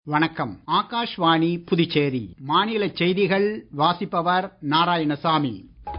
வணக்கம் ஆகாஷ்வாணி புதுச்சேரி மாநில செய்திகள் வாசிப்பவர் நாராயணசாமி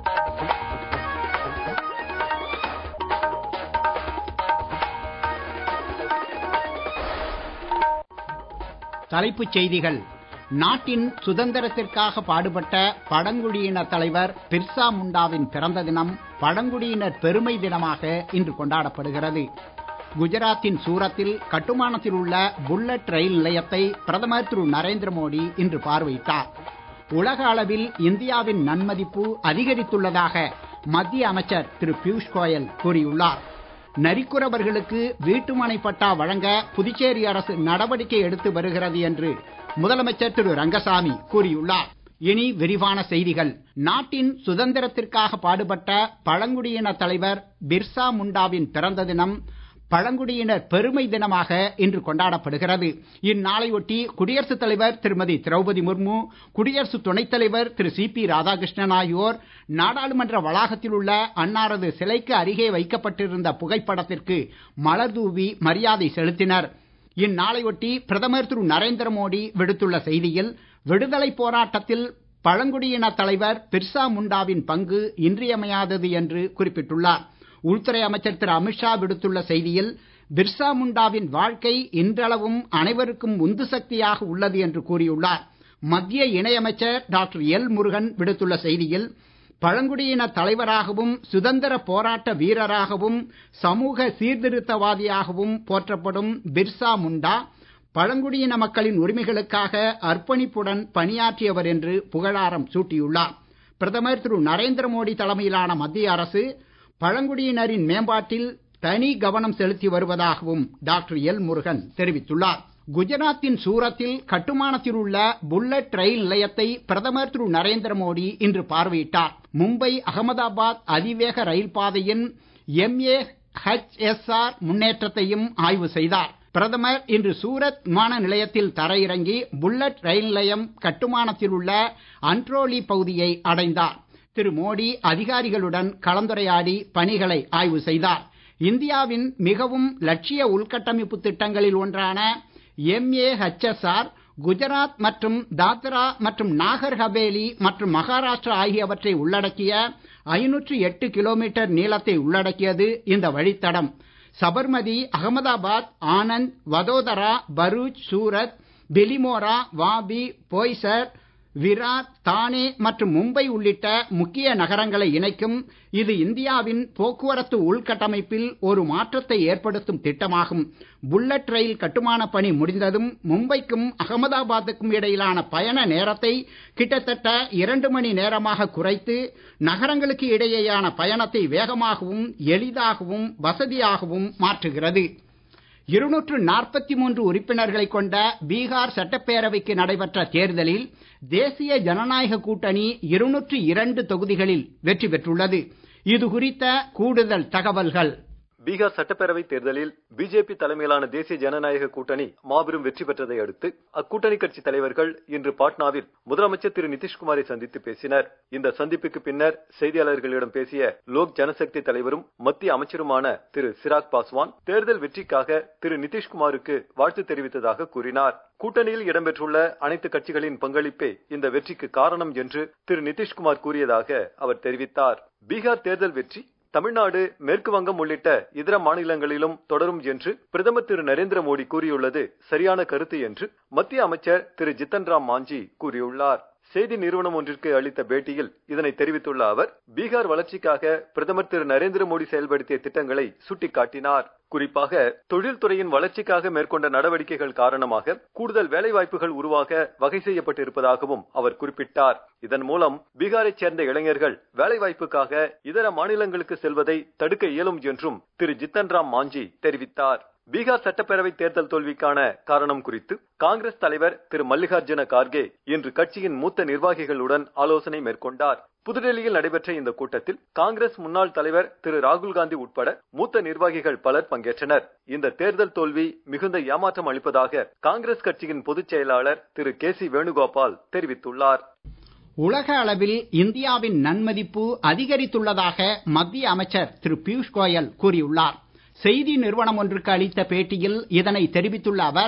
தலைப்புச் செய்திகள் நாட்டின் சுதந்திரத்திற்காக பாடுபட்ட பழங்குடியின தலைவர் பிர்சா முண்டாவின் பிறந்த தினம் பழங்குடியினர் பெருமை தினமாக இன்று கொண்டாடப்படுகிறது குஜராத்தின் சூரத்தில் கட்டுமானத்தில் உள்ள புல்லட் ரயில் நிலையத்தை பிரதமர் திரு நரேந்திர மோடி இன்று பார்வையிட்டார் உலக அளவில் இந்தியாவின் நன்மதிப்பு அதிகரித்துள்ளதாக மத்திய அமைச்சர் திரு பியூஷ் கோயல் கூறியுள்ளார் நரிக்குறவர்களுக்கு வீட்டுமனை பட்டா வழங்க புதுச்சேரி அரசு நடவடிக்கை எடுத்து வருகிறது என்று முதலமைச்சர் திரு ரங்கசாமி கூறியுள்ளார் இனி விரிவான செய்திகள் நாட்டின் சுதந்திரத்திற்காக பாடுபட்ட பழங்குடியின தலைவர் பிர்சா முண்டாவின் பிறந்த தினம் பழங்குடியினர் பெருமை தினமாக இன்று கொண்டாடப்படுகிறது இந்நாளையொட்டி குடியரசுத் தலைவர் திருமதி திரௌபதி முர்மு குடியரசு துணைத் தலைவர் திரு சி பி ராதாகிருஷ்ணன் ஆகியோர் நாடாளுமன்ற வளாகத்தில் உள்ள அன்னாரது சிலைக்கு அருகே வைக்கப்பட்டிருந்த புகைப்படத்திற்கு மலர் தூவி மரியாதை செலுத்தினர் இந்நாளையொட்டி பிரதமர் திரு நரேந்திர மோடி விடுத்துள்ள செய்தியில் விடுதலை போராட்டத்தில் பழங்குடியின தலைவர் பிர்சா முண்டாவின் பங்கு இன்றியமையாதது என்று குறிப்பிட்டுள்ளார் உள்துறை அமைச்சர் திரு அமித்ஷா விடுத்துள்ள செய்தியில் பிர்சா முண்டாவின் வாழ்க்கை இன்றளவும் அனைவருக்கும் உந்து சக்தியாக உள்ளது என்று கூறியுள்ளார் மத்திய இணையமைச்சர் டாக்டர் எல் முருகன் விடுத்துள்ள செய்தியில் பழங்குடியின தலைவராகவும் சுதந்திர போராட்ட வீரராகவும் சமூக சீர்திருத்தவாதியாகவும் போற்றப்படும் பிர்சா முண்டா பழங்குடியின மக்களின் உரிமைகளுக்காக அர்ப்பணிப்புடன் பணியாற்றியவர் என்று புகழாரம் சூட்டியுள்ளார் பிரதமர் திரு நரேந்திர மோடி தலைமையிலான மத்திய அரசு பழங்குடியினரின் மேம்பாட்டில் தனி கவனம் செலுத்தி வருவதாகவும் டாக்டர் எல் முருகன் தெரிவித்துள்ளார் குஜராத்தின் சூரத்தில் கட்டுமானத்தில் உள்ள புல்லட் ரயில் நிலையத்தை பிரதமர் திரு நரேந்திர மோடி இன்று பார்வையிட்டார் மும்பை அகமதாபாத் அதிவேக ரயில் பாதையின் எம்ஏ ஹெச்எஸ்ஆர் முன்னேற்றத்தையும் ஆய்வு செய்தார் பிரதமர் இன்று சூரத் விமான நிலையத்தில் தரையிறங்கி புல்லட் ரயில் நிலையம் கட்டுமானத்தில் உள்ள அன்ட்ரோலி பகுதியை அடைந்தார் திரு மோடி அதிகாரிகளுடன் கலந்துரையாடி பணிகளை ஆய்வு செய்தார் இந்தியாவின் மிகவும் லட்சிய உள்கட்டமைப்பு திட்டங்களில் ஒன்றான எம்ஏஹெச்எஸ்ஆர் குஜராத் மற்றும் தாத்ரா மற்றும் நாகர் ஹவேலி மற்றும் மகாராஷ்டிரா ஆகியவற்றை உள்ளடக்கிய ஐநூற்று எட்டு கிலோமீட்டர் நீளத்தை உள்ளடக்கியது இந்த வழித்தடம் சபர்மதி அகமதாபாத் ஆனந்த் வதோதரா பரூச் சூரத் பிலிமோரா வாபி போய்சர் விரார் தானே மற்றும் மும்பை உள்ளிட்ட முக்கிய நகரங்களை இணைக்கும் இது இந்தியாவின் போக்குவரத்து உள்கட்டமைப்பில் ஒரு மாற்றத்தை ஏற்படுத்தும் திட்டமாகும் புல்லட் ரயில் கட்டுமான பணி முடிந்ததும் மும்பைக்கும் அகமதாபாத்துக்கும் இடையிலான பயண நேரத்தை கிட்டத்தட்ட இரண்டு மணி நேரமாக குறைத்து நகரங்களுக்கு இடையேயான பயணத்தை வேகமாகவும் எளிதாகவும் வசதியாகவும் மாற்றுகிறது இருநூற்று நாற்பத்தி மூன்று உறுப்பினர்களை கொண்ட பீகார் சட்டப்பேரவைக்கு நடைபெற்ற தேர்தலில் தேசிய ஜனநாயக கூட்டணி இருநூற்று இரண்டு தொகுதிகளில் வெற்றி பெற்றுள்ளது இது குறித்த கூடுதல் தகவல்கள் பீகார் சட்டப்பேரவை தேர்தலில் பிஜேபி தலைமையிலான தேசிய ஜனநாயக கூட்டணி மாபெரும் வெற்றி பெற்றதை அடுத்து அக்கூட்டணி கட்சி தலைவர்கள் இன்று பாட்னாவில் முதலமைச்சர் திரு நிதிஷ்குமாரை சந்தித்து பேசினர் இந்த சந்திப்புக்கு பின்னர் செய்தியாளர்களிடம் பேசிய லோக் ஜனசக்தி தலைவரும் மத்திய அமைச்சருமான திரு சிராக் பாஸ்வான் தேர்தல் வெற்றிக்காக திரு நிதிஷ்குமாருக்கு வாழ்த்து தெரிவித்ததாக கூறினார் கூட்டணியில் இடம்பெற்றுள்ள அனைத்து கட்சிகளின் பங்களிப்பே இந்த வெற்றிக்கு காரணம் என்று திரு நிதிஷ்குமார் கூறியதாக அவர் தெரிவித்தார் பீகார் தேர்தல் வெற்றி தமிழ்நாடு மேற்கு வங்கம் உள்ளிட்ட இதர மாநிலங்களிலும் தொடரும் என்று பிரதமர் திரு நரேந்திர மோடி கூறியுள்ளது சரியான கருத்து என்று மத்திய அமைச்சர் திரு ஜித்தன் ராம் மாஞ்சி கூறியுள்ளார் செய்தி நிறுவனம் ஒன்றிற்கு அளித்த பேட்டியில் இதனை தெரிவித்துள்ள அவர் பீகார் வளர்ச்சிக்காக பிரதமர் திரு நரேந்திர மோடி செயல்படுத்திய திட்டங்களை சுட்டிக்காட்டினார் குறிப்பாக தொழில்துறையின் வளர்ச்சிக்காக மேற்கொண்ட நடவடிக்கைகள் காரணமாக கூடுதல் வேலைவாய்ப்புகள் உருவாக வகை செய்யப்பட்டிருப்பதாகவும் அவர் குறிப்பிட்டார் இதன் மூலம் பீகாரைச் சேர்ந்த இளைஞர்கள் வேலைவாய்ப்புக்காக இதர மாநிலங்களுக்கு செல்வதை தடுக்க இயலும் என்றும் திரு ஜித்தன் ராம் மாஞ்சி தெரிவித்தார் பீகார் சட்டப்பேரவை தேர்தல் தோல்விக்கான காரணம் குறித்து காங்கிரஸ் தலைவர் திரு மல்லிகார்ஜுன கார்கே இன்று கட்சியின் மூத்த நிர்வாகிகளுடன் ஆலோசனை மேற்கொண்டார் புதுடெல்லியில் நடைபெற்ற இந்த கூட்டத்தில் காங்கிரஸ் முன்னாள் தலைவர் திரு ராகுல் காந்தி உட்பட மூத்த நிர்வாகிகள் பலர் பங்கேற்றனர் இந்த தேர்தல் தோல்வி மிகுந்த ஏமாற்றம் அளிப்பதாக காங்கிரஸ் கட்சியின் பொதுச் செயலாளர் திரு கே சி வேணுகோபால் தெரிவித்துள்ளார் உலக அளவில் இந்தியாவின் நன்மதிப்பு அதிகரித்துள்ளதாக மத்திய அமைச்சர் திரு பியூஷ் கோயல் கூறியுள்ளார் செய்தி நிறுவனம் ஒன்றுக்கு அளித்த பேட்டியில் இதனை தெரிவித்துள்ள அவர்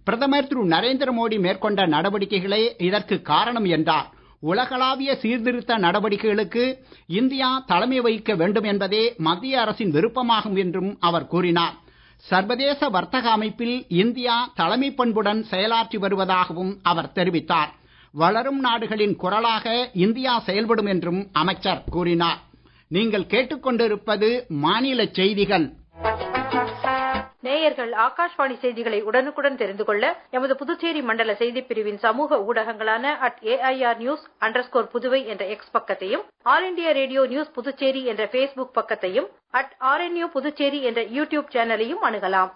பிரதமர் திரு நரேந்திர மோடி மேற்கொண்ட நடவடிக்கைகளே இதற்கு காரணம் என்றார் உலகளாவிய சீர்திருத்த நடவடிக்கைகளுக்கு இந்தியா தலைமை வகிக்க வேண்டும் என்பதே மத்திய அரசின் விருப்பமாகும் என்றும் அவர் கூறினார் சர்வதேச வர்த்தக அமைப்பில் இந்தியா தலைமை பண்புடன் செயலாற்றி வருவதாகவும் அவர் தெரிவித்தார் வளரும் நாடுகளின் குரலாக இந்தியா செயல்படும் என்றும் அமைச்சர் கூறினார் நீங்கள் கேட்டுக்கொண்டிருப்பது மாநில செய்திகள் நேயர்கள் ஆகாஷ்வாணி செய்திகளை உடனுக்குடன் தெரிந்து கொள்ள எமது புதுச்சேரி மண்டல செய்திப் பிரிவின் சமூக ஊடகங்களான at AIR news underscore Puduvai என்ற எக்ஸ் பக்கத்தையும் all India radio news Puducherry என்ற பேஸ்புக் பக்கத்தையும் அட் ஆர்என்யூ புதுச்சேரி என்ற யூடியூப் சேனலையும் அணுகலாம்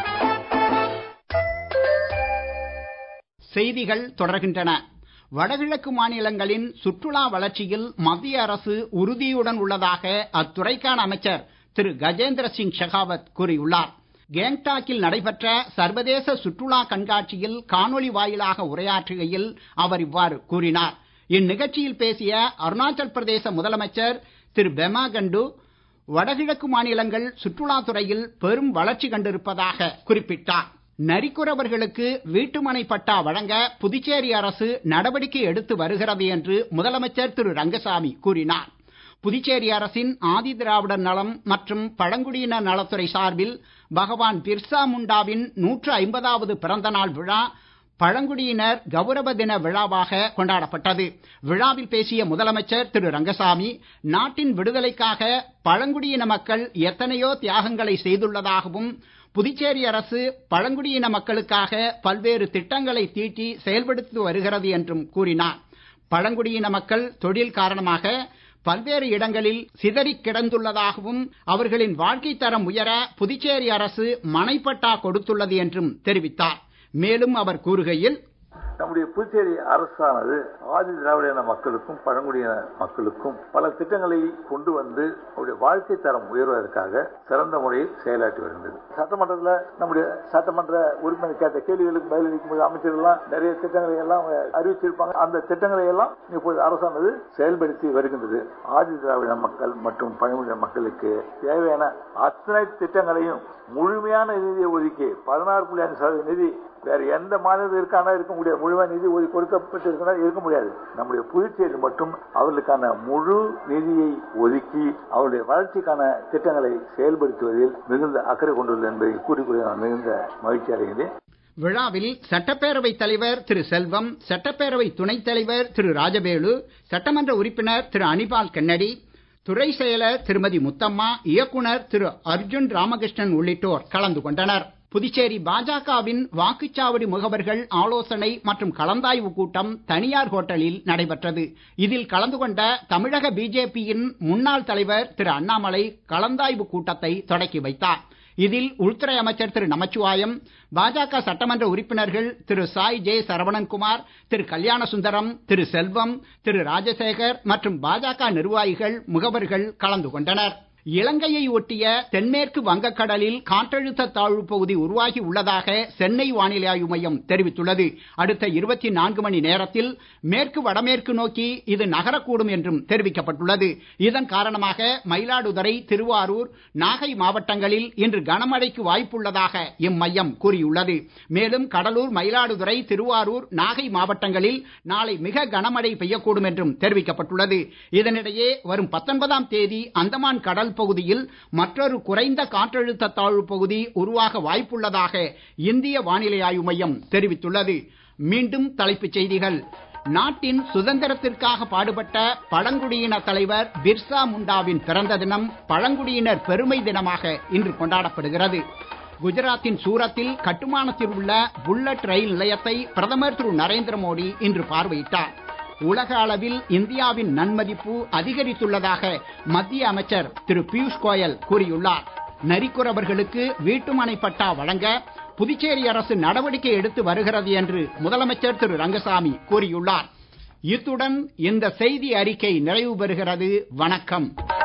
செய்திகள் தொடர்கின்றன வடகிழக்கு மாநிலங்களின் சுற்றுலா வளர்ச்சியில் மத்திய அரசு உறுதியுடன் உள்ளதாக அத்துறைக்கான அமைச்சர் திரு கஜேந்திர சிங் ஷெகாவத் கூறியுள்ளார் கேங்டாக்கில் நடைபெற்ற சர்வதேச சுற்றுலா கண்காட்சியில் காணொலி வாயிலாக உரையாற்றுகையில் அவர் இவ்வாறு கூறினார் இந்நிகழ்ச்சியில் பேசிய அருணாச்சல் பிரதேச முதலமைச்சர் திரு பெமா கண்டு வடகிழக்கு மாநிலங்கள் சுற்றுலா துறையில் பெரும் வளர்ச்சி கண்டிருப்பதாக குறிப்பிட்டார் நரிக்குறவர்களுக்கு வீட்டுமனை பட்டா வழங்க புதுச்சேரி அரசு நடவடிக்கை எடுத்து வருகிறது என்று முதலமைச்சர் திரு ரங்கசாமி கூறினார் புதுச்சேரி அரசின் ஆதி திராவிடர் நலம் மற்றும் பழங்குடியினர் நலத்துறை சார்பில் பகவான் பிர்சா முண்டாவின் நூற்று ஐம்பதாவது பிறந்த நாள் விழா பழங்குடியினர் கௌரவ தின விழாவாக கொண்டாடப்பட்டது விழாவில் பேசிய முதலமைச்சர் திரு ரங்கசாமி நாட்டின் விடுதலைக்காக பழங்குடியின மக்கள் எத்தனையோ தியாகங்களை செய்துள்ளதாகவும் புதுச்சேரி அரசு பழங்குடியின மக்களுக்காக பல்வேறு திட்டங்களை தீட்டி செயல்படுத்தி வருகிறது என்றும் கூறினார் பழங்குடியின மக்கள் தொழில் காரணமாக பல்வேறு இடங்களில் சிதறி கிடந்துள்ளதாகவும் அவர்களின் வாழ்க்கை தரம் உயர புதுச்சேரி அரசு மனைப்பட்டா கொடுத்துள்ளது என்றும் தெரிவித்தார் மேலும் அவர் கூறுகையில் நம்முடைய புதுச்சேரி அரசானது ஆதி திராவிட மக்களுக்கும் பழங்குடியின மக்களுக்கும் பல திட்டங்களை கொண்டு வந்து அவருடைய வாழ்க்கை தரம் உயர்வதற்காக சிறந்த முறையில் செயலாற்றி வருகிறது சட்டமன்றத்தில் நம்முடைய சட்டமன்ற உறுப்பினர் கேட்ட கேள்விகளுக்கு பதிலளிக்கும் போது அமைச்சர்கள்லாம் நிறைய திட்டங்களை எல்லாம் அறிவிச்சிருப்பாங்க அந்த திட்டங்களை எல்லாம் இப்போது அரசானது செயல்படுத்தி வருகின்றது ஆதி திராவிட மக்கள் மற்றும் பழங்குடியின மக்களுக்கு தேவையான அத்தனை திட்டங்களையும் முழுமையான நிதியை ஒதுக்கி பதினாறு புள்ளி அஞ்சு சதவீத நிதி வேற எந்த மாநிலத்திற்கான இருக்க முடியாது முழுமையான நிதி ஒதுக்கி கொடுக்கப்பட்டு இருக்க முடியாது நம்முடைய புதுச்சேரி மட்டும் அவர்களுக்கான முழு நிதியை ஒதுக்கி அவருடைய வளர்ச்சிக்கான திட்டங்களை செயல்படுத்துவதில் மிகுந்த அக்கறை கொண்டுள்ளது என்பதை கூறிக்கூடிய நான் மிகுந்த மகிழ்ச்சி அடைகிறேன் விழாவில் சட்டப்பேரவை தலைவர் திரு செல்வம் சட்டப்பேரவை துணைத் தலைவர் திரு ராஜவேலு சட்டமன்ற உறுப்பினர் திரு அனிபால் கன்னடி துறை செயலர் திருமதி முத்தம்மா இயக்குனர் திரு அர்ஜுன் ராமகிருஷ்ணன் உள்ளிட்டோர் கலந்து கொண்டனர் புதுச்சேரி பாஜகவின் வாக்குச்சாவடி முகவர்கள் ஆலோசனை மற்றும் கலந்தாய்வு கூட்டம் தனியார் ஹோட்டலில் நடைபெற்றது இதில் கலந்து கொண்ட தமிழக பிஜேபியின் முன்னாள் தலைவர் திரு அண்ணாமலை கலந்தாய்வு கூட்டத்தை தொடக்கி வைத்தார் இதில் உள்துறை அமைச்சர் திரு நமச்சிவாயம் பாஜக சட்டமன்ற உறுப்பினர்கள் திரு சாய் ஜே சரவணன்குமார் திரு கல்யாண சுந்தரம் திரு செல்வம் திரு ராஜசேகர் மற்றும் பாஜக நிர்வாகிகள் முகவர்கள் கலந்து கொண்டனர் இலங்கையை ஒட்டிய தென்மேற்கு வங்கக்கடலில் காற்றழுத்த தாழ்வு பகுதி உருவாகி உள்ளதாக சென்னை வானிலை ஆய்வு மையம் தெரிவித்துள்ளது அடுத்த இருபத்தி நான்கு மணி நேரத்தில் மேற்கு வடமேற்கு நோக்கி இது நகரக்கூடும் என்றும் தெரிவிக்கப்பட்டுள்ளது இதன் காரணமாக மயிலாடுதுறை திருவாரூர் நாகை மாவட்டங்களில் இன்று கனமழைக்கு வாய்ப்புள்ளதாக இம்மையம் கூறியுள்ளது மேலும் கடலூர் மயிலாடுதுறை திருவாரூர் நாகை மாவட்டங்களில் நாளை மிக கனமழை பெய்யக்கூடும் என்றும் தெரிவிக்கப்பட்டுள்ளது இதனிடையே வரும் பத்தொன்பதாம் தேதி அந்தமான் கடல் பகுதியில் மற்றொரு குறைந்த காற்றழுத்த தாழ்வு பகுதி உருவாக வாய்ப்புள்ளதாக இந்திய வானிலை ஆய்வு மையம் தெரிவித்துள்ளது மீண்டும் தலைப்புச் செய்திகள் நாட்டின் சுதந்திரத்திற்காக பாடுபட்ட பழங்குடியின தலைவர் பிர்சா முண்டாவின் பிறந்த தினம் பழங்குடியினர் பெருமை தினமாக இன்று கொண்டாடப்படுகிறது குஜராத்தின் சூரத்தில் கட்டுமானத்தில் உள்ள புல்லட் ரயில் நிலையத்தை பிரதமர் திரு நரேந்திர மோடி இன்று பார்வையிட்டார் உலக அளவில் இந்தியாவின் நன்மதிப்பு அதிகரித்துள்ளதாக மத்திய அமைச்சர் திரு பியூஷ் கோயல் கூறியுள்ளார் நரிக்குறவர்களுக்கு வீட்டுமனை பட்டா வழங்க புதுச்சேரி அரசு நடவடிக்கை எடுத்து வருகிறது என்று முதலமைச்சர் திரு ரங்கசாமி கூறியுள்ளார் இத்துடன் இந்த செய்தி அறிக்கை நிறைவு பெறுகிறது வணக்கம்